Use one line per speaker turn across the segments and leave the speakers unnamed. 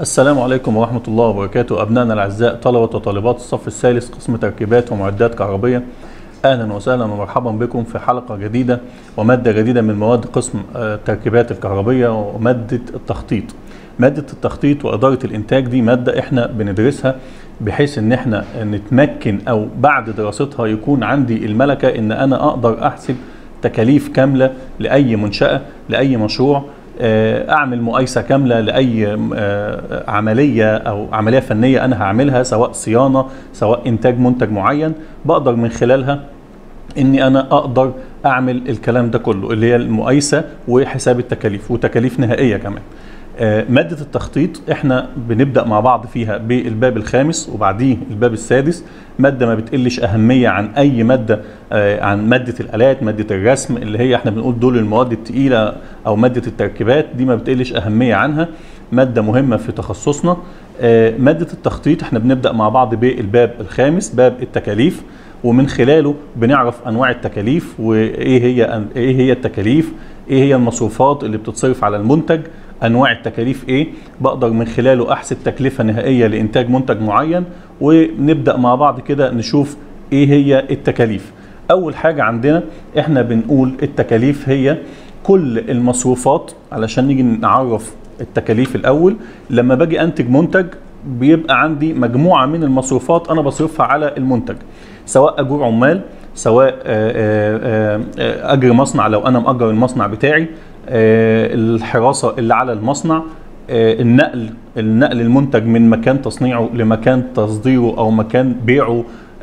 السلام عليكم ورحمة الله وبركاته أبنائنا الأعزاء طلبة وطالبات الصف الثالث قسم تركيبات ومعدات كهربية أهلا وسهلا ومرحبا بكم في حلقة جديدة ومادة جديدة من مواد قسم آه، التركيبات الكهربية ومادة التخطيط مادة التخطيط وإدارة الإنتاج دي مادة إحنا بندرسها بحيث إن إحنا نتمكن أو بعد دراستها يكون عندي الملكة إن أنا أقدر أحسب تكاليف كاملة لأي منشأة لأي مشروع آه، اعمل مقايسه كامله لاي آه، عمليه او عمليه فنيه انا هعملها سواء صيانه سواء انتاج منتج معين بقدر من خلالها اني انا اقدر اعمل الكلام ده كله اللي هي المقايسه وحساب التكاليف وتكاليف نهائيه كمان آه، مادة التخطيط احنا بنبدأ مع بعض فيها بالباب الخامس وبعديه الباب السادس مادة ما بتقلش أهمية عن أي مادة آه، عن مادة الآلات مادة الرسم اللي هي احنا بنقول دول المواد التقيلة أو مادة التركيبات دي ما بتقلش أهمية عنها مادة مهمة في تخصصنا آه، مادة التخطيط احنا بنبدأ مع بعض بالباب الخامس باب التكاليف ومن خلاله بنعرف انواع التكاليف وايه هي ايه هي التكاليف ايه هي المصروفات اللي بتتصرف على المنتج انواع التكاليف ايه بقدر من خلاله احسب تكلفه نهائيه لانتاج منتج معين ونبدا مع بعض كده نشوف ايه هي التكاليف اول حاجه عندنا احنا بنقول التكاليف هي كل المصروفات علشان نيجي نعرف التكاليف الاول لما باجي انتج منتج بيبقى عندي مجموعه من المصروفات انا بصرفها على المنتج سواء اجور عمال سواء آه، آه، آه، اجر مصنع لو انا مأجر المصنع بتاعي آه، الحراسه اللي على المصنع آه، النقل النقل المنتج من مكان تصنيعه لمكان تصديره او مكان بيعه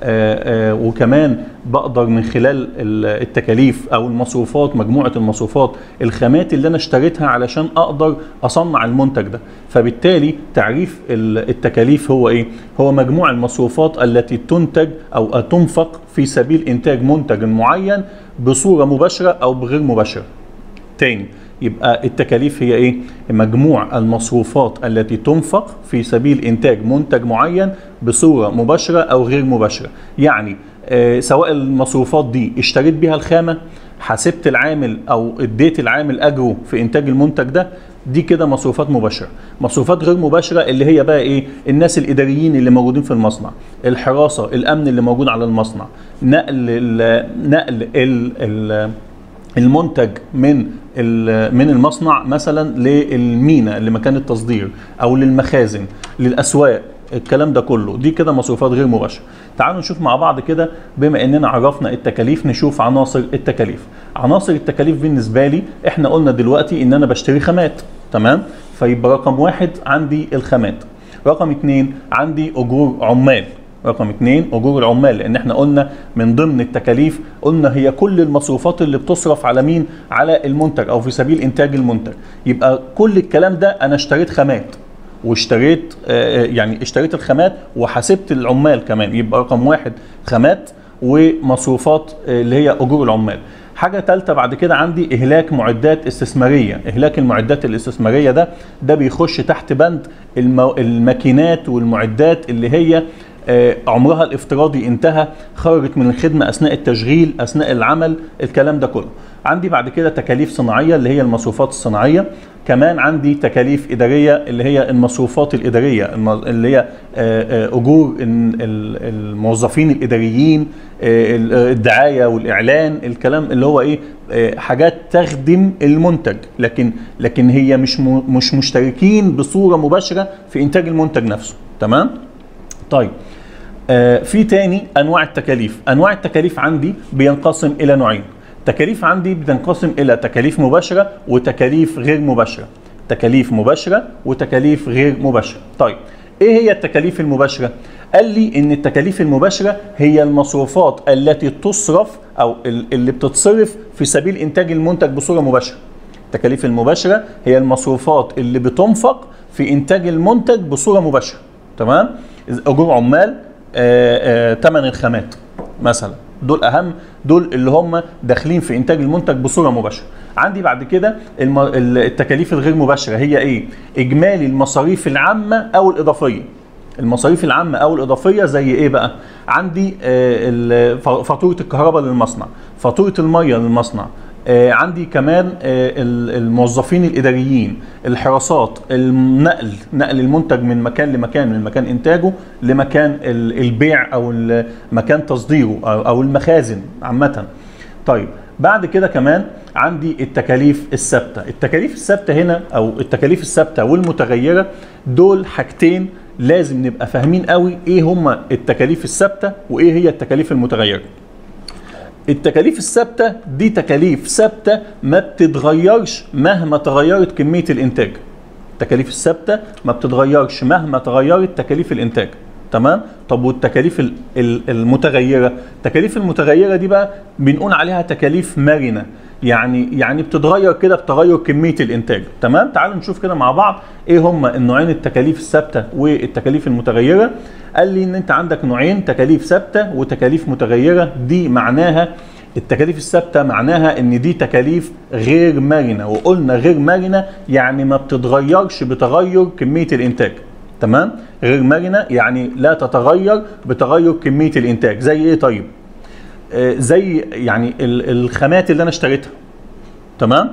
آه، آه، وكمان بقدر من خلال ال- التكاليف او المصروفات مجموعه المصروفات الخامات اللي انا اشتريتها علشان اقدر اصنع المنتج ده فبالتالي تعريف ال- التكاليف هو ايه هو مجموع المصروفات التي تنتج او تنفق في سبيل انتاج منتج معين بصوره مباشره او بغير مباشره تاني يبقى التكاليف هي ايه؟ مجموع المصروفات التي تنفق في سبيل انتاج منتج معين بصوره مباشره او غير مباشره، يعني آه سواء المصروفات دي اشتريت بيها الخامه، حاسبت العامل او اديت العامل اجره في انتاج المنتج ده دي كده مصروفات مباشره مصروفات غير مباشره اللي هي بقى ايه الناس الاداريين اللي موجودين في المصنع الحراسه الامن اللي موجود على المصنع نقل ال نقل ال ال المنتج من ال- من المصنع مثلا للمينا لمكان التصدير او للمخازن للاسواق الكلام ده كله دي كده مصروفات غير مباشره تعالوا نشوف مع بعض كده بما اننا عرفنا التكاليف نشوف عناصر التكاليف عناصر التكاليف بالنسبه لي احنا قلنا دلوقتي ان انا بشتري خامات تمام فيبقى رقم واحد عندي الخامات رقم اتنين عندي اجور عمال رقم اتنين اجور العمال لان احنا قلنا من ضمن التكاليف قلنا هي كل المصروفات اللي بتصرف على مين على المنتج او في سبيل انتاج المنتج يبقى كل الكلام ده انا اشتريت خامات واشتريت آه، يعني اشتريت الخامات وحاسبت العمال كمان يبقى رقم واحد خامات ومصروفات آه، اللي هي اجور العمال حاجه ثالثه بعد كده عندي اهلاك معدات استثماريه اهلاك المعدات الاستثماريه ده ده بيخش تحت بند المو... الماكينات والمعدات اللي هي آه، عمرها الافتراضي انتهى خرجت من الخدمه اثناء التشغيل اثناء العمل الكلام ده كله عندي بعد كده تكاليف صناعيه اللي هي المصروفات الصناعيه كمان عندي تكاليف اداريه اللي هي المصروفات الاداريه الم- اللي هي آه، آه، اجور ال- ال- الموظفين الاداريين آه، ال- آه، الدعايه والاعلان الكلام اللي هو ايه آه، حاجات تخدم المنتج لكن لكن هي مش م- مش مشتركين بصوره مباشره في انتاج المنتج نفسه تمام طيب آه في تاني انواع التكاليف انواع التكاليف عندي بينقسم الى نوعين تكاليف عندي بتنقسم الى تكاليف مباشره وتكاليف غير مباشره تكاليف مباشره وتكاليف غير مباشره طيب ايه هي التكاليف المباشره قال لي ان التكاليف المباشره هي المصروفات التي تصرف او ال- اللي بتتصرف في سبيل انتاج المنتج بصوره مباشره التكاليف المباشره هي المصروفات اللي بتنفق في انتاج المنتج بصوره مباشره تمام اجور عمال ثمن الخامات مثلا دول اهم دول اللي هم داخلين في انتاج المنتج بصوره مباشره عندي بعد كده الم- ال- التكاليف الغير مباشره هي ايه اجمالي المصاريف العامه او الاضافيه المصاريف العامه او الاضافيه زي ايه بقى عندي آه، ال- ف- فاتوره الكهرباء للمصنع فاتوره الميه للمصنع آه، عندي كمان آه، ال- الموظفين الاداريين الحراسات النقل نقل المنتج من مكان لمكان من مكان انتاجه لمكان ال- البيع او ال- مكان تصديره او أو المخازن عامه طيب بعد كده كمان عندي التكاليف الثابته التكاليف الثابته هنا او التكاليف الثابته والمتغيره دول حاجتين لازم نبقى فاهمين قوي ايه هما التكاليف الثابته وايه هي التكاليف المتغيره التكاليف الثابته دي تكاليف ثابته ما بتتغيرش مهما تغيرت كميه الانتاج التكاليف الثابته ما بتتغيرش مهما تغيرت تكاليف الانتاج تمام طب والتكاليف ال- ال- المتغيره التكاليف المتغيره دي بقى بنقول عليها تكاليف مرنه يعني يعني بتتغير كده بتغير كميه الانتاج تمام تعالوا نشوف كده مع بعض ايه هما النوعين التكاليف الثابته والتكاليف المتغيره قال لي ان انت عندك نوعين تكاليف ثابته وتكاليف متغيره دي معناها التكاليف الثابته معناها ان دي تكاليف غير مرنه وقلنا غير مرنه يعني ما بتتغيرش بتغير كميه الانتاج تمام غير مرنه يعني لا تتغير بتغير كميه الانتاج زي ايه طيب آه زي يعني ال- الخامات اللي انا اشتريتها تمام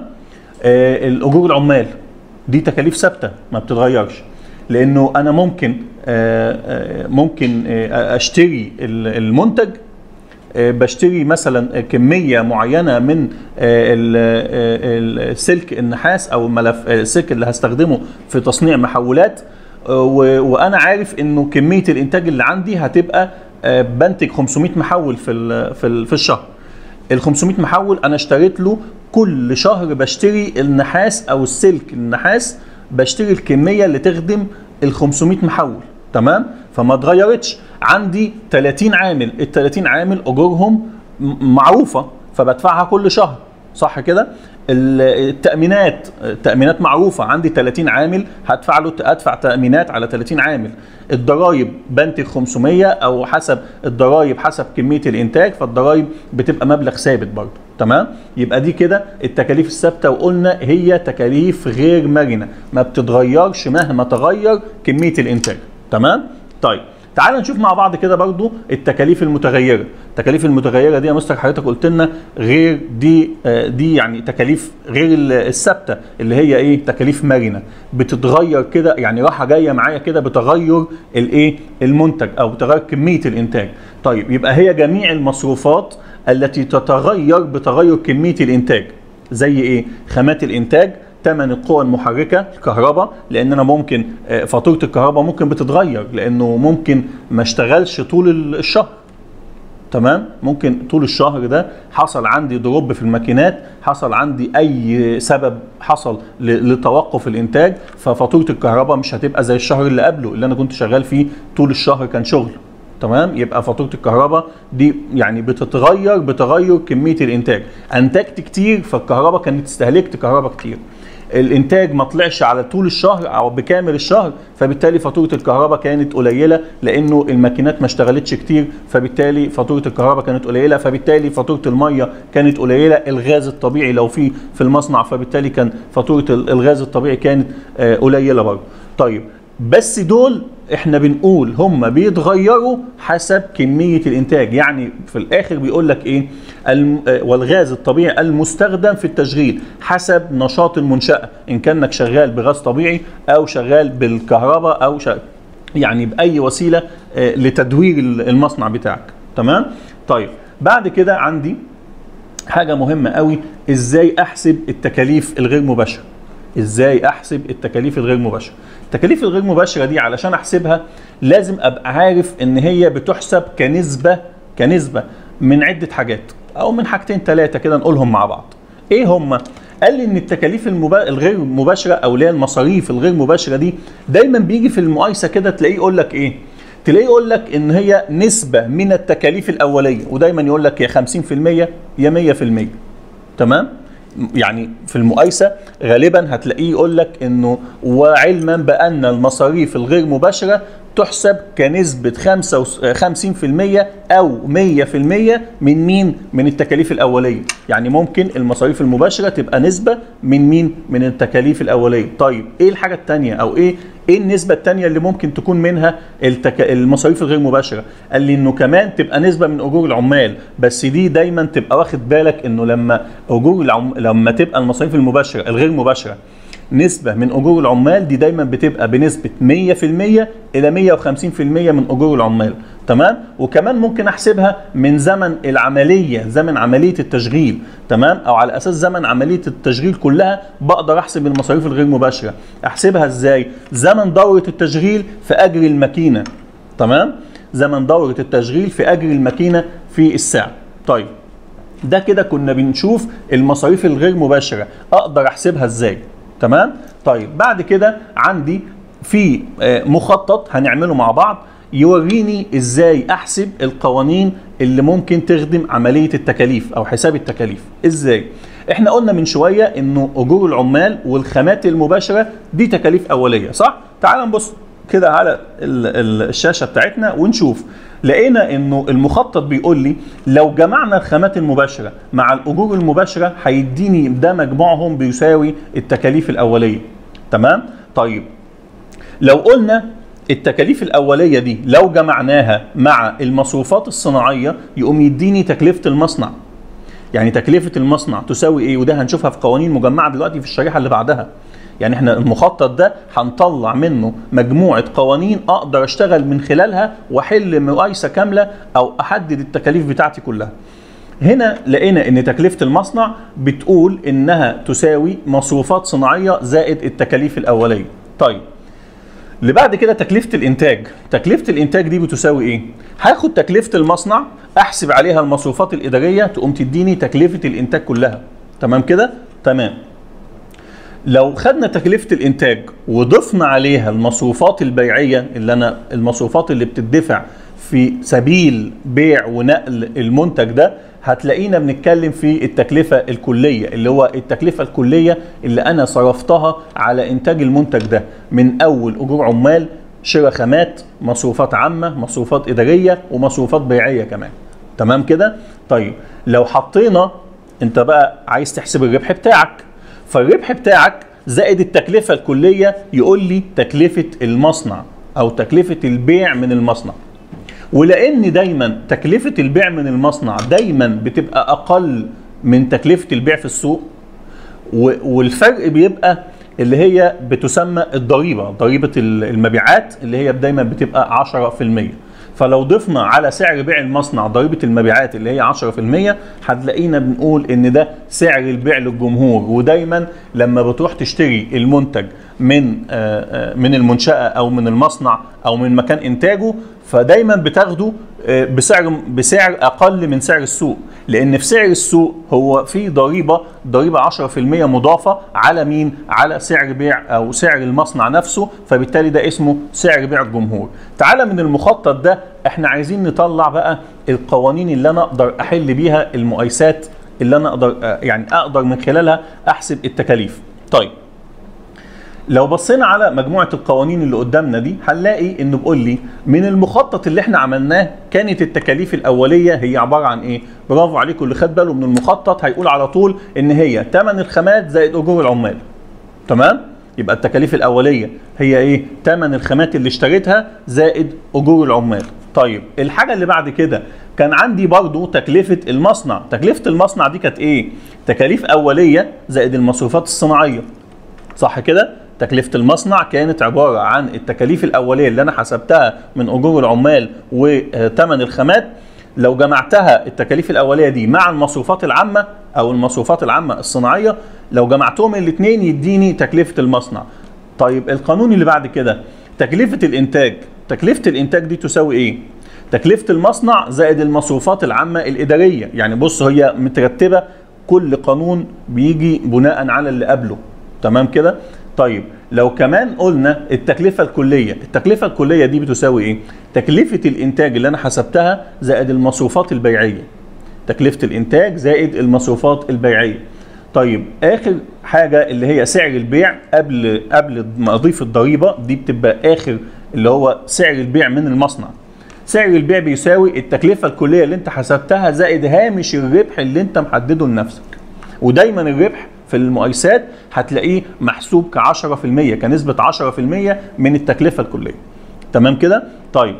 آه الاجور العمال دي تكاليف ثابته ما بتتغيرش لانه انا ممكن آه آه ممكن آه اشتري ال- المنتج آه، بشتري مثلا كميه معينه من آه، ال- آه، السلك النحاس او الملف آه، السلك اللي هستخدمه في تصنيع محولات آه، و- وانا عارف انه كميه الانتاج اللي عندي هتبقى آه، بنتج 500 محول في ال- في ال- في الشهر ال 500 محول انا اشتريت له كل شهر بشتري النحاس او السلك النحاس بشتري الكميه اللي تخدم ال 500 محول تمام فما اتغيرتش عندي 30 عامل ال 30 عامل اجورهم م- معروفه فبدفعها كل شهر صح كده ال- التامينات التامينات معروفه عندي 30 عامل هدفع له ادفع تامينات على 30 عامل الضرايب بنتج 500 او حسب الضرايب حسب كميه الانتاج فالضرايب بتبقى مبلغ ثابت برضه تمام يبقى دي كده التكاليف الثابته وقلنا هي تكاليف غير مرنه ما بتتغيرش مهما تغير كميه الانتاج تمام طيب تعال نشوف مع بعض كده برضو التكاليف المتغيره التكاليف المتغيره دي يا مستر حضرتك قلت لنا غير دي آه، دي يعني تكاليف غير ال- الثابته اللي هي ايه تكاليف مرنه بتتغير كده يعني راحه جايه معايا كده بتغير الايه المنتج او بتغير كميه الانتاج طيب يبقى هي جميع المصروفات التي تتغير بتغير كميه الانتاج زي ايه خامات الانتاج ثمن القوى المحركه الكهرباء لان انا ممكن آه، فاتوره الكهرباء ممكن بتتغير لانه ممكن ما اشتغلش طول ال- الشهر تمام ممكن طول الشهر ده حصل عندي دروب في الماكينات حصل عندي اي سبب حصل ل- لتوقف الانتاج ففاتوره الكهرباء مش هتبقى زي الشهر اللي قبله اللي انا كنت شغال فيه طول الشهر كان شغل تمام يبقى فاتوره الكهرباء دي يعني بتتغير بتغير كميه الانتاج انتجت كتير فالكهرباء كانت استهلكت كهرباء كتير الانتاج ما طلعش على طول الشهر او بكامل الشهر فبالتالي فاتوره الكهرباء كانت قليله لانه الماكينات ما اشتغلتش كتير فبالتالي فاتوره الكهرباء كانت قليله فبالتالي فاتوره الميه كانت قليله الغاز الطبيعي لو في في المصنع فبالتالي كان فاتوره ال- الغاز الطبيعي كانت آه، قليله برضه طيب بس دول احنا بنقول هم بيتغيروا حسب كميه الانتاج يعني في الاخر بيقول لك ايه الم- آه، والغاز الطبيعي المستخدم في التشغيل حسب نشاط المنشاه ان كانك شغال بغاز طبيعي او شغال بالكهرباء او شغال يعني باي وسيله آه، لتدوير ال- المصنع بتاعك تمام طيب بعد كده عندي حاجه مهمه قوي ازاي احسب التكاليف الغير مباشره ازاي احسب التكاليف الغير مباشره التكاليف الغير مباشره دي علشان احسبها لازم ابقى عارف ان هي بتحسب كنسبه كنسبه من عده حاجات او من حاجتين ثلاثه كده نقولهم مع بعض ايه هم قال لي ان التكاليف المبا... الغير مباشره او اللي هي المصاريف الغير مباشره دي دايما بيجي في المقايسه كده تلاقيه يقول لك ايه تلاقيه يقول لك ان هي نسبه من التكاليف الاوليه ودايما يقول لك يا 50% يا 100% تمام يعني في المقايسه غالبا هتلاقيه يقول لك انه وعلما بان المصاريف الغير مباشره تحسب كنسبة 50% أو 100% من مين؟ من التكاليف الأولية يعني ممكن المصاريف المباشرة تبقى نسبة من مين؟ من التكاليف الأولية طيب إيه الحاجة التانية أو إيه ايه النسبة التانية اللي ممكن تكون منها التك... المصاريف الغير مباشرة؟ قال لي انه كمان تبقى نسبة من اجور العمال بس دي دايما تبقى واخد بالك انه لما اجور العم... لما تبقى المصاريف المباشرة الغير مباشرة نسبة من أجور العمال دي دايما بتبقى بنسبة 100% إلى 150% من أجور العمال تمام وكمان ممكن أحسبها من زمن العملية زمن عملية التشغيل تمام أو على أساس زمن عملية التشغيل كلها بقدر أحسب المصاريف الغير مباشرة أحسبها إزاي زمن دورة التشغيل في أجر الماكينة تمام زمن دورة التشغيل في أجر الماكينة في الساعة طيب ده كده كنا بنشوف المصاريف الغير مباشرة أقدر أحسبها إزاي تمام طيب بعد كده عندي في مخطط هنعمله مع بعض يوريني ازاي احسب القوانين اللي ممكن تخدم عمليه التكاليف او حساب التكاليف ازاي احنا قلنا من شويه انه اجور العمال والخامات المباشره دي تكاليف اوليه صح تعال نبص كده على الشاشه بتاعتنا ونشوف لقينا انه المخطط بيقول لي لو جمعنا الخامات المباشره مع الاجور المباشره هيديني ده مجموعهم بيساوي التكاليف الاوليه تمام طيب لو قلنا التكاليف الاوليه دي لو جمعناها مع المصروفات الصناعيه يقوم يديني تكلفه المصنع يعني تكلفه المصنع تساوي ايه وده هنشوفها في قوانين مجمعه دلوقتي في الشريحه اللي بعدها يعني احنا المخطط ده هنطلع منه مجموعه قوانين اقدر اشتغل من خلالها واحل مقايسه كامله او احدد التكاليف بتاعتي كلها هنا لقينا ان تكلفه المصنع بتقول انها تساوي مصروفات صناعيه زائد التكاليف الاوليه طيب اللي بعد كده تكلفه الانتاج تكلفه الانتاج دي بتساوي ايه هاخد تكلفه المصنع احسب عليها المصروفات الاداريه تقوم تديني تكلفه الانتاج كلها تمام كده تمام لو خدنا تكلفة الإنتاج وضفنا عليها المصروفات البيعية اللي أنا المصروفات اللي بتدفع في سبيل بيع ونقل المنتج ده هتلاقينا بنتكلم في التكلفة الكلية اللي هو التكلفة الكلية اللي أنا صرفتها على إنتاج المنتج ده من أول أجور عمال شراء خامات مصروفات عامة مصروفات إدارية ومصروفات بيعية كمان تمام كده؟ طيب لو حطينا أنت بقى عايز تحسب الربح بتاعك فالربح بتاعك زائد التكلفة الكلية يقول لي تكلفة المصنع أو تكلفة البيع من المصنع ولأن دايما تكلفة البيع من المصنع دايما بتبقى أقل من تكلفة البيع في السوق والفرق بيبقى اللي هي بتسمى الضريبة ضريبة المبيعات اللي هي دايما بتبقى 10% فلو ضفنا على سعر بيع المصنع ضريبة المبيعات اللي هي 10% هتلاقينا بنقول ان ده سعر البيع للجمهور ودايما لما بتروح تشتري المنتج من من المنشأة او من المصنع او من مكان انتاجه فدايما بتاخده بسعر بسعر اقل من سعر السوق لان في سعر السوق هو في ضريبه ضريبه 10% مضافه على مين على سعر بيع او سعر المصنع نفسه فبالتالي ده اسمه سعر بيع الجمهور تعالى من المخطط ده احنا عايزين نطلع بقى القوانين اللي انا اقدر احل بيها المقايسات اللي انا اقدر يعني اقدر من خلالها احسب التكاليف طيب لو بصينا على مجموعة القوانين اللي قدامنا دي هنلاقي انه بيقول لي من المخطط اللي احنا عملناه كانت التكاليف الاولية هي عبارة عن ايه؟ برافو عليكم اللي خد باله من المخطط هيقول على طول ان هي ثمن الخامات زائد اجور العمال. تمام؟ يبقى التكاليف الاولية هي ايه؟ ثمن الخامات اللي اشتريتها زائد اجور العمال. طيب الحاجة اللي بعد كده كان عندي برضو تكلفة المصنع، تكلفة المصنع دي كانت ايه؟ تكاليف اولية زائد المصروفات الصناعية. صح كده؟ تكلفة المصنع كانت عبارة عن التكاليف الأولية اللي أنا حسبتها من أجور العمال وثمن الخامات لو جمعتها التكاليف الأولية دي مع المصروفات العامة أو المصروفات العامة الصناعية لو جمعتهم الاثنين يديني تكلفة المصنع طيب القانون اللي بعد كده تكلفة الإنتاج تكلفة الإنتاج دي تساوي إيه؟ تكلفة المصنع زائد المصروفات العامة الإدارية يعني بص هي مترتبة كل قانون بيجي بناء على اللي قبله تمام كده؟ طيب لو كمان قلنا التكلفة الكلية التكلفة الكلية دي بتساوي ايه تكلفة الانتاج اللي انا حسبتها زائد المصروفات البيعية تكلفة الانتاج زائد المصروفات البيعية طيب اخر حاجة اللي هي سعر البيع قبل قبل ما اضيف الضريبة دي بتبقى اخر اللي هو سعر البيع من المصنع سعر البيع بيساوي التكلفه الكليه اللي انت حسبتها زائد هامش الربح اللي انت محدده لنفسك ودايما الربح في المقايسات هتلاقيه محسوب ك 10% كنسبه 10% من التكلفه الكليه تمام كده طيب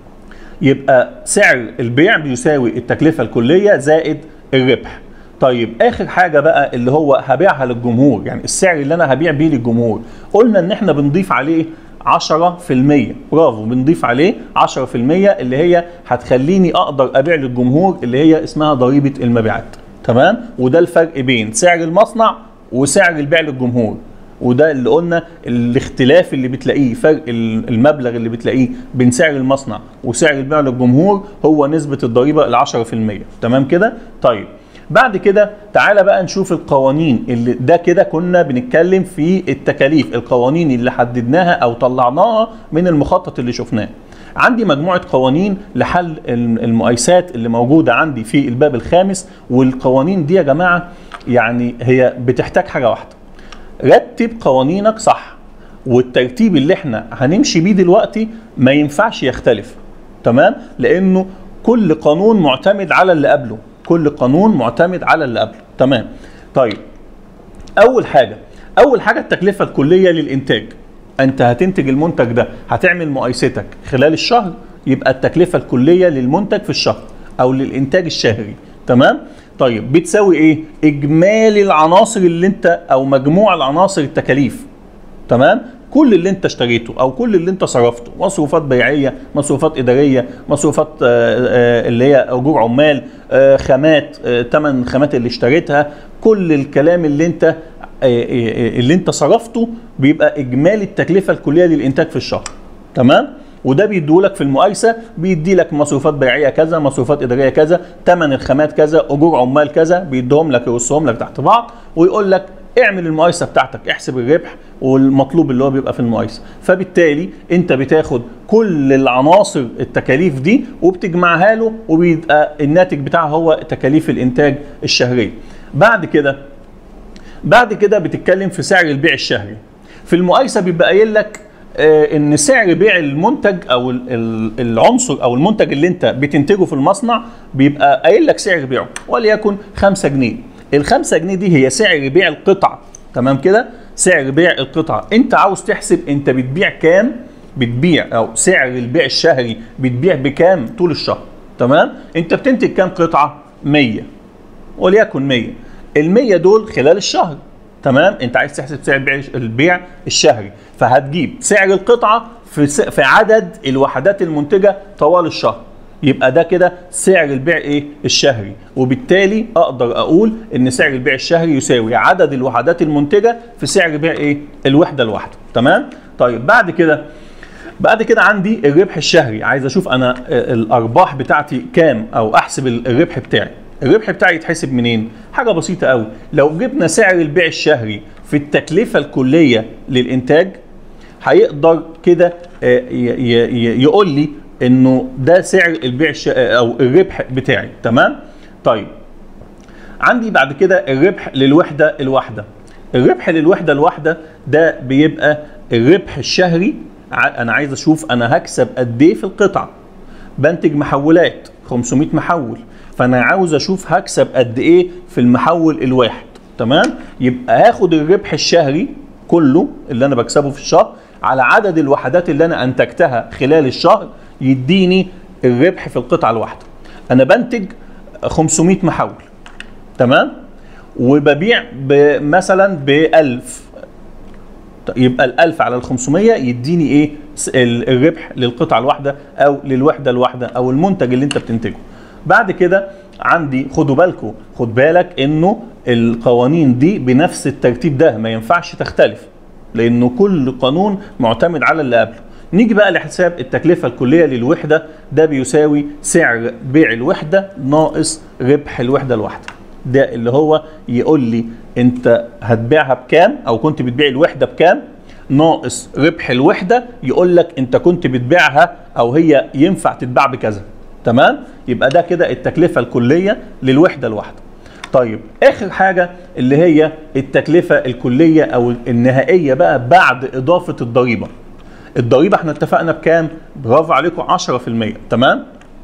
يبقى سعر البيع بيساوي التكلفه الكليه زائد الربح طيب اخر حاجه بقى اللي هو هبيعها للجمهور يعني السعر اللي انا هبيع بيه للجمهور قلنا ان احنا بنضيف عليه 10% برافو بنضيف عليه 10% اللي هي هتخليني اقدر ابيع للجمهور اللي هي اسمها ضريبه المبيعات تمام وده الفرق بين سعر المصنع وسعر البيع للجمهور وده اللي قلنا الاختلاف اللي بتلاقيه فرق المبلغ اللي بتلاقيه بين سعر المصنع وسعر البيع للجمهور هو نسبة الضريبة ال 10% تمام كده؟ طيب بعد كده تعالى بقى نشوف القوانين اللي ده كده كنا بنتكلم في التكاليف القوانين اللي حددناها او طلعناها من المخطط اللي شفناه عندي مجموعة قوانين لحل المقايسات اللي موجودة عندي في الباب الخامس والقوانين دي يا جماعة يعني هي بتحتاج حاجة واحدة رتب قوانينك صح والترتيب اللي احنا هنمشي بيه دلوقتي ما ينفعش يختلف تمام لانه كل قانون معتمد على اللي قبله كل قانون معتمد على اللي قبله تمام طيب اول حاجه اول حاجه التكلفه الكليه للانتاج انت هتنتج المنتج ده هتعمل مقايستك خلال الشهر يبقى التكلفه الكليه للمنتج في الشهر او للانتاج الشهري تمام طيب بتساوي ايه اجمالي العناصر اللي انت او مجموع العناصر التكاليف تمام كل اللي انت اشتريته او كل اللي انت صرفته مصروفات بيعيه مصروفات اداريه مصروفات اللي هي اجور عمال خامات ثمن الخامات اللي اشتريتها كل الكلام اللي انت اللي انت صرفته بيبقى اجمالي التكلفه الكليه للانتاج في الشهر تمام وده بيديهولك في المقايسه بيدي لك مصروفات بيعيه كذا مصروفات اداريه كذا ثمن الخامات كذا اجور عمال كذا بيديهم لك يرصهم لك تحت بعض ويقول لك اعمل المقايسه بتاعتك احسب الربح والمطلوب اللي هو بيبقى في المقايسه فبالتالي انت بتاخد كل العناصر التكاليف دي وبتجمعها له وبيبقى الناتج بتاعها هو تكاليف الانتاج الشهريه بعد كده بعد كده بتتكلم في سعر البيع الشهري في المقايسه بيبقى قايل لك آه ان سعر بيع المنتج او العنصر او المنتج اللي انت بتنتجه في المصنع بيبقى قايل لك سعر بيعه وليكن 5 جنيه الخمسة جنيه دي هي سعر بيع القطعة تمام كده سعر بيع القطعة انت عاوز تحسب انت بتبيع كام بتبيع او سعر البيع الشهري بتبيع بكام طول الشهر تمام انت بتنتج كام قطعة 100 وليكن 100 ال 100 دول خلال الشهر تمام انت عايز تحسب سعر البيع البيع الشهري فهتجيب سعر القطعة في في عدد الوحدات المنتجة طوال الشهر يبقى ده كده سعر البيع ايه الشهري وبالتالي اقدر اقول ان سعر البيع الشهري يساوي عدد الوحدات المنتجه في سعر بيع ايه الوحده الواحده تمام طيب بعد كده بعد كده عندي الربح الشهري عايز اشوف انا الارباح بتاعتي كام او احسب الربح بتاعي الربح بتاعي يتحسب منين حاجه بسيطه قوي لو جبنا سعر البيع الشهري في التكلفه الكليه للانتاج هيقدر كده يقول لي انه ده سعر البيع او الربح بتاعي تمام طيب عندي بعد كده الربح للوحده الواحده الربح للوحده الواحده ده بيبقى الربح الشهري انا عايز اشوف انا هكسب قد ايه في القطعه بنتج محولات 500 محول فانا عاوز اشوف هكسب قد ايه في المحول الواحد تمام يبقى هاخد الربح الشهري كله اللي انا بكسبه في الشهر على عدد الوحدات اللي انا انتجتها خلال الشهر يديني الربح في القطعه الواحده انا بنتج 500 محول تمام وببيع مثلا ب 1000 يبقى ال 1000 على ال 500 يديني ايه الربح للقطعه الواحده او للوحده الواحده او المنتج اللي انت بتنتجه بعد كده عندي خدوا بالكم خد بالك انه القوانين دي بنفس الترتيب ده ما ينفعش تختلف لانه كل قانون معتمد على اللي قبله نيجي بقى لحساب التكلفة الكلية للوحدة ده بيساوي سعر بيع الوحدة ناقص ربح الوحدة الواحدة ده اللي هو يقول لي انت هتبيعها بكام او كنت بتبيع الوحدة بكام ناقص ربح الوحدة يقول لك انت كنت بتبيعها او هي ينفع تتباع بكذا تمام يبقى ده كده التكلفة الكلية للوحدة الواحدة طيب اخر حاجة اللي هي التكلفة الكلية او النهائية بقى بعد اضافة الضريبة الضريبه احنا اتفقنا بكام برافو عليكم 10% تمام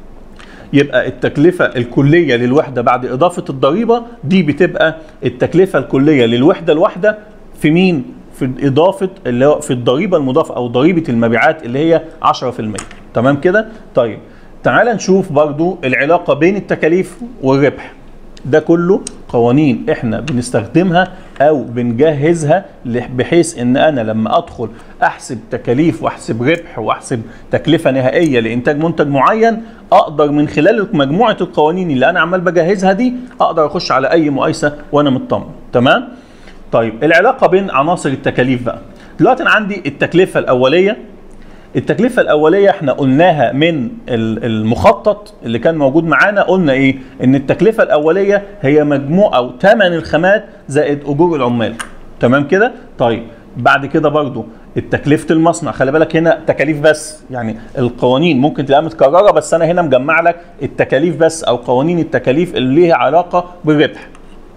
يبقى التكلفة الكلية للوحدة بعد إضافة الضريبة دي بتبقى التكلفة الكلية للوحدة الواحدة في مين؟ في إضافة اللي هو في الضريبة المضافة أو ضريبة المبيعات اللي هي 10% تمام كده؟ طيب تعال نشوف برضو العلاقة بين التكاليف والربح ده كله قوانين احنا بنستخدمها او بنجهزها لح- بحيث ان انا لما ادخل احسب تكاليف واحسب ربح واحسب تكلفه نهائيه لانتاج منتج معين اقدر من خلال مجموعه القوانين اللي انا عمال بجهزها دي اقدر اخش على اي مقايسه وانا مطمن تمام طيب العلاقه بين عناصر التكاليف بقى دلوقتي انا عندي التكلفه الاوليه التكلفة الأولية احنا قلناها من ال- المخطط اللي كان موجود معانا قلنا ايه؟ إن التكلفة الأولية هي مجموع أو ثمن الخامات زائد أجور العمال. تمام كده؟ طيب بعد كده برضو التكلفة المصنع خلي بالك هنا تكاليف بس يعني القوانين ممكن تلاقيها متكررة بس أنا هنا مجمع لك التكاليف بس أو قوانين التكاليف اللي ليها علاقة بالربح.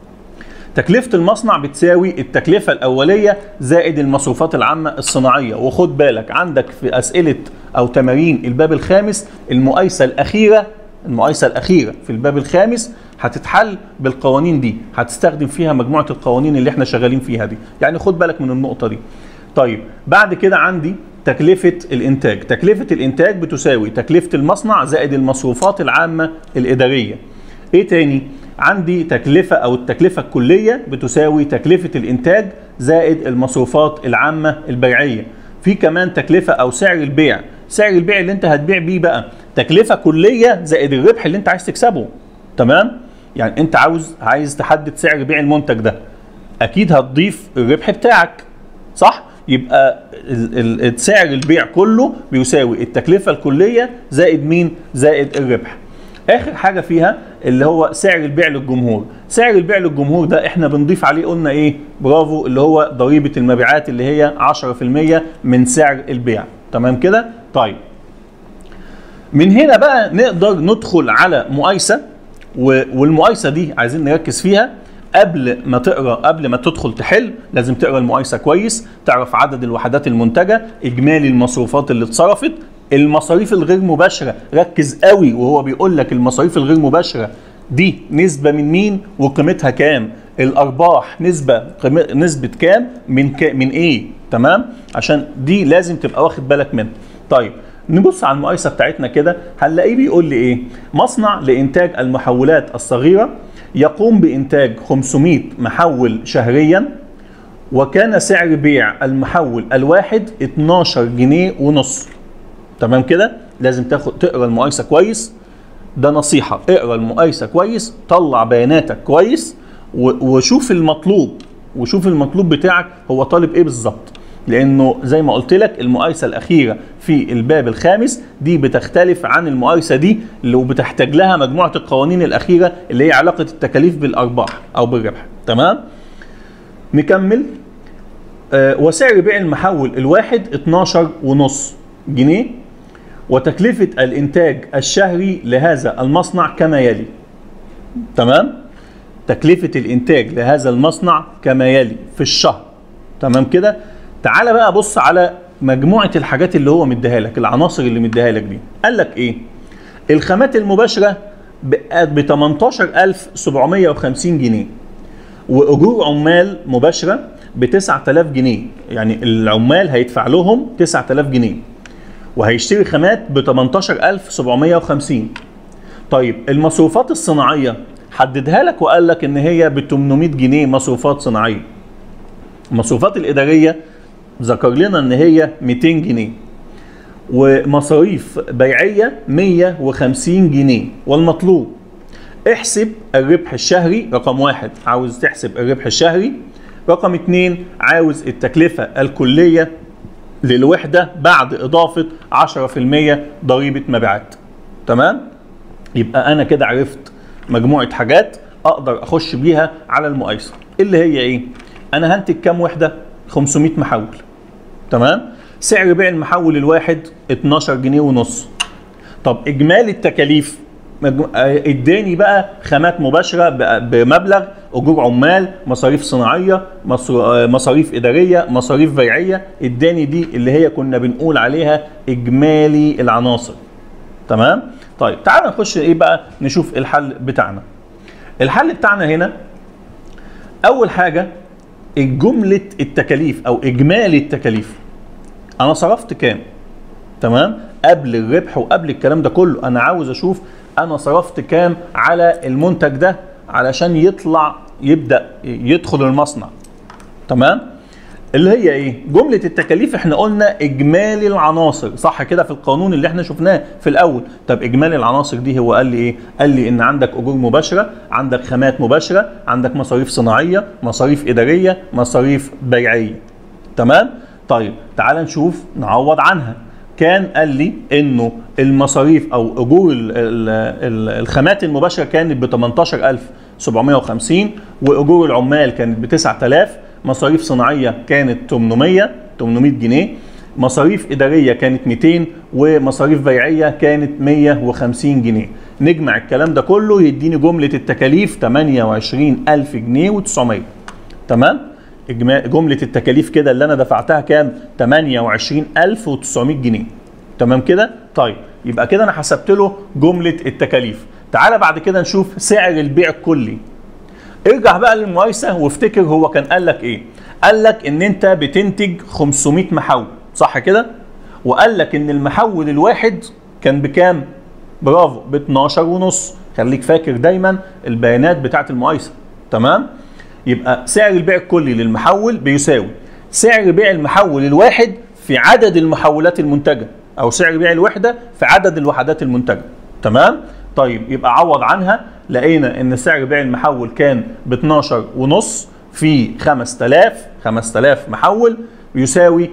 تكلفة المصنع بتساوي التكلفة الأولية زائد المصروفات العامة الصناعية وخد بالك عندك في أسئلة أو تمارين الباب الخامس المقايسة الأخيرة المقايسة الأخيرة في الباب الخامس هتتحل بالقوانين دي هتستخدم فيها مجموعة القوانين اللي احنا شغالين فيها دي يعني خد بالك من النقطة دي طيب بعد كده عندي تكلفة الإنتاج تكلفة الإنتاج بتساوي تكلفة المصنع زائد المصروفات العامة الإدارية ايه تاني عندي تكلفة او التكلفة الكلية بتساوي تكلفة الانتاج زائد المصروفات العامة البيعية في كمان تكلفة او سعر البيع سعر البيع اللي انت هتبيع بيه بقى تكلفة كلية زائد الربح اللي انت عايز تكسبه تمام يعني انت عاوز عايز تحدد سعر بيع المنتج ده اكيد هتضيف الربح بتاعك صح يبقى ال- ال- سعر البيع كله بيساوي التكلفة الكلية زائد مين زائد الربح اخر حاجه فيها اللي هو سعر البيع للجمهور سعر البيع للجمهور ده احنا بنضيف عليه قلنا ايه برافو اللي هو ضريبه المبيعات اللي هي 10% من سعر البيع تمام كده طيب من هنا بقى نقدر ندخل على مقايسه و- والمقايسه دي عايزين نركز فيها قبل ما تقرا قبل ما تدخل تحل لازم تقرا المقايسه كويس تعرف عدد الوحدات المنتجه اجمالي المصروفات اللي اتصرفت المصاريف الغير مباشره ركز قوي وهو بيقول لك المصاريف الغير مباشره دي نسبه من مين وقيمتها كام الارباح نسبه قيم- نسبه كام من كا من ايه تمام عشان دي لازم تبقى واخد بالك منها طيب نبص على المقايسه بتاعتنا كده هنلاقيه بيقول لي ايه مصنع لانتاج المحولات الصغيره يقوم بانتاج 500 محول شهريا وكان سعر بيع المحول الواحد 12 جنيه ونص تمام كده لازم تاخد تقرا المقايسه كويس ده نصيحه اقرا المقايسه كويس طلع بياناتك كويس و- وشوف المطلوب وشوف المطلوب بتاعك هو طالب ايه بالظبط لانه زي ما قلت لك المقايسه الاخيره في الباب الخامس دي بتختلف عن المقايسه دي اللي بتحتاج لها مجموعه القوانين الاخيره اللي هي علاقه التكاليف بالارباح او بالربح تمام نكمل آه وسعر بيع المحول الواحد 12 ونص جنيه وتكلفة الإنتاج الشهري لهذا المصنع كما يلي تمام تكلفة الإنتاج لهذا المصنع كما يلي في الشهر تمام كده تعال بقى بص على مجموعة الحاجات اللي هو مديها لك العناصر اللي مديها لك دي قال لك إيه الخامات المباشرة ب 18750 جنيه واجور عمال مباشره ب 9000 جنيه يعني العمال هيدفع لهم 9000 جنيه وهيشتري خامات ب 18750 طيب المصروفات الصناعيه حددها لك وقال لك ان هي ب 800 جنيه مصروفات صناعيه المصروفات الاداريه ذكر لنا ان هي 200 جنيه ومصاريف بيعيه 150 جنيه والمطلوب احسب الربح الشهري رقم واحد عاوز تحسب الربح الشهري رقم اتنين عاوز التكلفة الكلية للوحدة بعد إضافة 10% ضريبة مبيعات تمام يبقى أنا كده عرفت مجموعة حاجات أقدر أخش بيها على المقايسة اللي هي إيه أنا هنتج كام وحدة 500 محول تمام سعر بيع المحول الواحد 12 جنيه ونص طب اجمالي التكاليف مجمو- آه، اداني بقى خامات مباشره ب- بمبلغ اجور عمال مصاريف صناعيه مصر- آه، مصاريف اداريه مصاريف بيعيه اداني دي اللي هي كنا بنقول عليها اجمالي العناصر تمام طيب تعال نخش ايه بقى نشوف الحل بتاعنا الحل بتاعنا هنا اول حاجه جمله التكاليف او اجمالي التكاليف انا صرفت كام تمام قبل الربح وقبل الكلام ده كله انا عاوز اشوف انا صرفت كام على المنتج ده علشان يطلع يبدا يدخل المصنع تمام اللي هي ايه جمله التكاليف احنا قلنا اجمالي العناصر صح كده في القانون اللي احنا شفناه في الاول طب اجمالي العناصر دي هو قال لي ايه قال لي ان عندك اجور مباشره عندك خامات مباشره عندك مصاريف صناعيه مصاريف اداريه مصاريف بيعيه تمام طيب تعال نشوف نعوض عنها كان قال لي انه المصاريف او اجور ال- ال- ال- الخامات المباشره كانت ب 18750 واجور العمال كانت ب 9000 مصاريف صناعيه كانت 800 800 جنيه مصاريف اداريه كانت 200 ومصاريف بيعيه كانت 150 جنيه نجمع الكلام ده كله يديني جمله التكاليف 28000 جنيه و900 تمام إجماع- جملة التكاليف كده اللي أنا دفعتها كام؟ 28900 جنيه. تمام كده؟ طيب يبقى كده أنا حسبت له جملة التكاليف. تعالى بعد كده نشوف سعر البيع الكلي. ارجع بقى للمقايسة وافتكر هو كان قال لك إيه؟ قال لك إن أنت بتنتج 500 محول، صح كده؟ وقال لك إن المحول الواحد كان بكام؟ برافو ب 12 ونص، خليك فاكر دايما البيانات بتاعت المقايسة. تمام؟ يبقى سعر البيع الكلي للمحول بيساوي سعر بيع المحول الواحد في عدد المحولات المنتجه او سعر بيع الوحده في عدد الوحدات المنتجه تمام طيب يبقى عوض عنها لقينا ان سعر بيع المحول كان ب 12 ونص في 5000 5000 محول يساوي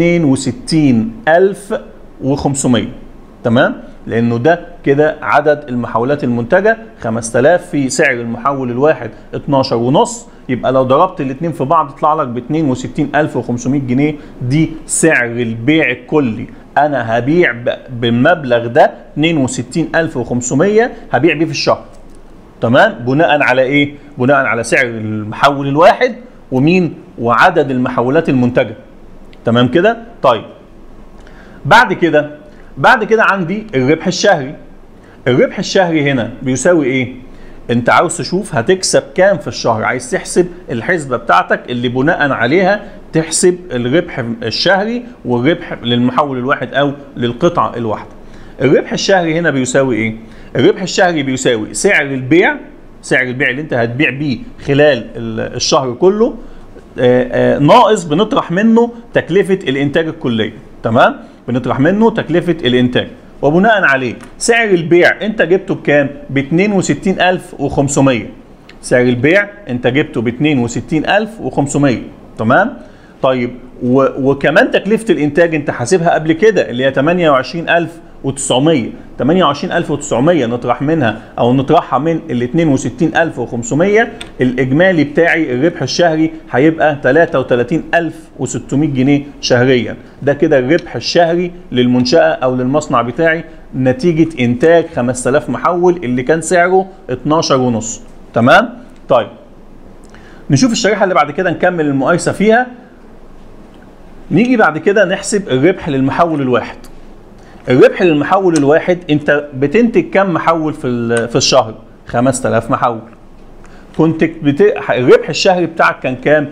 62500 تمام لانه ده كده عدد المحولات المنتجه 5000 في سعر المحول الواحد 12 ونص يبقى لو ضربت الاثنين في بعض يطلع لك ب 62500 جنيه دي سعر البيع الكلي انا هبيع ب- بالمبلغ ده 62500 هبيع بيه في الشهر تمام بناء على ايه بناء على سعر المحول الواحد ومين وعدد المحولات المنتجه تمام كده طيب بعد كده بعد كده عندي الربح الشهري الربح الشهري هنا بيساوي ايه انت عاوز تشوف هتكسب كام في الشهر عايز تحسب الحسبه بتاعتك اللي بناء عليها تحسب الربح الشهري والربح للمحول الواحد او للقطعه الواحده الربح الشهري هنا بيساوي ايه الربح الشهري بيساوي سعر البيع سعر البيع اللي انت هتبيع بيه خلال ال- الشهر كله آه، آه، ناقص بنطرح منه تكلفه الانتاج الكليه تمام بنطرح منه تكلفه الانتاج وبناء عليه سعر البيع انت جبته بكام ب 62500 سعر البيع انت جبته ب 62500 تمام طيب و وكمان تكلفه الانتاج انت حاسبها قبل كده اللي هي 28900 28900 نطرح منها او نطرحها من ال 62500 الاجمالي بتاعي الربح الشهري هيبقى 33600 جنيه شهريا ده كده الربح الشهري للمنشاه او للمصنع بتاعي نتيجه انتاج 5000 محول اللي كان سعره 12 ونص تمام طيب نشوف الشريحه اللي بعد كده نكمل المقايسه فيها نيجي بعد كده نحسب الربح للمحول الواحد الربح للمحول الواحد انت بتنتج كم محول في ال- في الشهر 5000 محول كنت بت... الربح الشهري بتاعك كان كام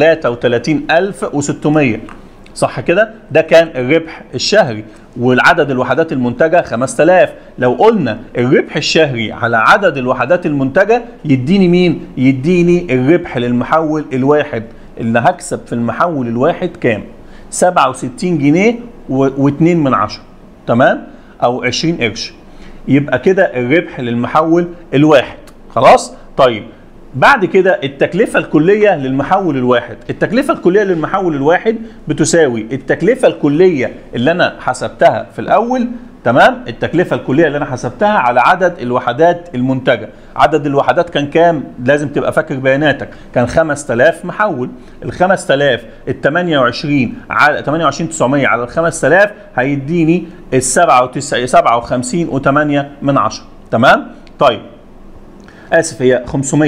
33600 صح كده ده كان الربح الشهري والعدد الوحدات المنتجه 5000 لو قلنا الربح الشهري على عدد الوحدات المنتجه يديني مين يديني الربح للمحول الواحد اللي هكسب في المحول الواحد كام 67 جنيه و2 من عشرة تمام او 20 قرش يبقى كده الربح للمحول الواحد خلاص طيب بعد كده التكلفة الكلية للمحول الواحد التكلفة الكلية للمحول الواحد بتساوي التكلفة الكلية اللي أنا حسبتها في الأول تمام التكلفة الكلية اللي أنا حسبتها على عدد الوحدات المنتجة عدد الوحدات كان كام لازم تبقى فاكر بياناتك كان 5000 محول ال 5000 ال 28 على 28900 على ال 5000 هيديني ال 97 57 و8 من 10 تمام طيب اسف هي 500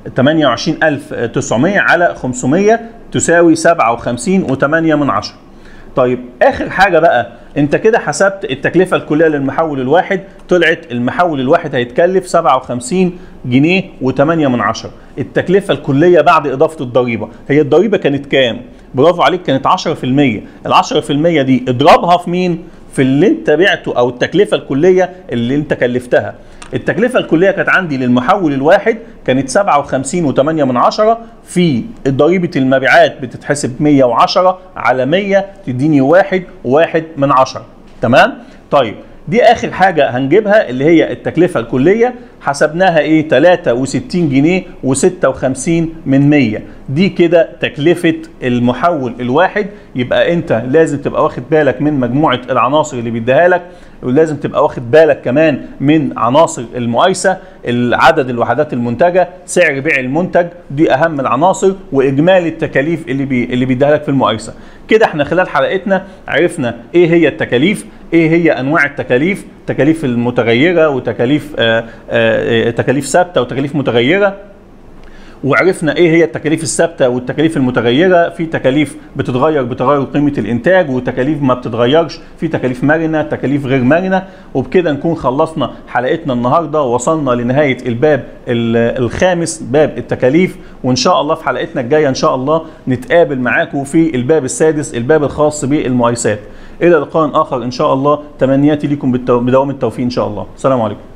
28900 على 500 تساوي 57 و8 من عشرة طيب اخر حاجه بقى انت كده حسبت التكلفه الكليه للمحول الواحد طلعت المحول الواحد هيتكلف 57 جنيه و8 من عشرة التكلفه الكليه بعد اضافه الضريبه هي الضريبه كانت كام برافو عليك كانت 10% ال 10% دي اضربها في مين في اللي انت بعته او التكلفه الكليه اللي انت كلفتها التكلفه الكليه كانت عندي للمحول الواحد كانت 57 و8 من عشرة في ضريبه المبيعات بتتحسب 110 على 100 تديني واحد واحد من عشرة تمام طيب دي اخر حاجه هنجيبها اللي هي التكلفه الكليه حسبناها ايه 63 جنيه و56 من 100 دي كده تكلفه المحول الواحد يبقى انت لازم تبقى واخد بالك من مجموعه العناصر اللي بيديها لك ولازم تبقى واخد بالك كمان من عناصر المقايسه عدد الوحدات المنتجه سعر بيع المنتج دي اهم العناصر واجمالي التكاليف اللي بي اللي بيديها لك في المقايسه كده احنا خلال حلقتنا عرفنا ايه هي التكاليف ايه هي انواع التكاليف تكاليف المتغيره وتكاليف آآ آآ تكاليف ثابته وتكاليف متغيره وعرفنا ايه هي التكاليف الثابته والتكاليف المتغيره في تكاليف بتتغير بتغير قيمه الانتاج وتكاليف ما بتتغيرش في تكاليف مرنه تكاليف غير مرنه وبكده نكون خلصنا حلقتنا النهارده ووصلنا لنهايه الباب الخامس باب التكاليف وان شاء الله في حلقتنا الجايه ان شاء الله نتقابل معاكم في الباب السادس الباب الخاص بالمقايسات الى لقاء اخر ان شاء الله تمنياتي لكم بدوام التوفيق ان شاء الله السلام عليكم